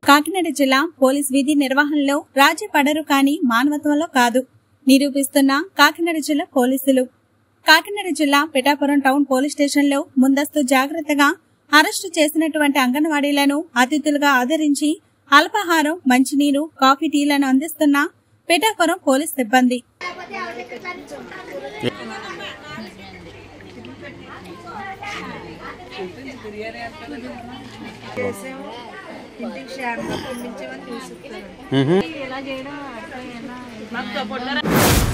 కాకినాడ జిల్లా పోలీస్ విధి నిర్వహణలో రాజీ పడరు కానీ మానవత్వంలో కాదు నిరూపిస్తున్న కాకినాడ జిల్లా పోలీసులు కాకినాడ జిల్లా పిఠాపురం టౌన్ పోలీస్ స్టేషన్లో ముందస్తు జాగ్రత్తగా అరెస్టు చేసినటువంటి అంగన్వాడీలను అతిథులుగా ఆదరించి అల్పాహారం మంచినీరు కాఫీ టీలను అందిస్తున్న పిఠాపురం పోలీస్ సిబ్బంది చేసాము ఇంటికి క్షేమంగా పంపించామని తీసుకుంటాను మ్హూ. ఇలా చేయడం మాకు సపోర్ట్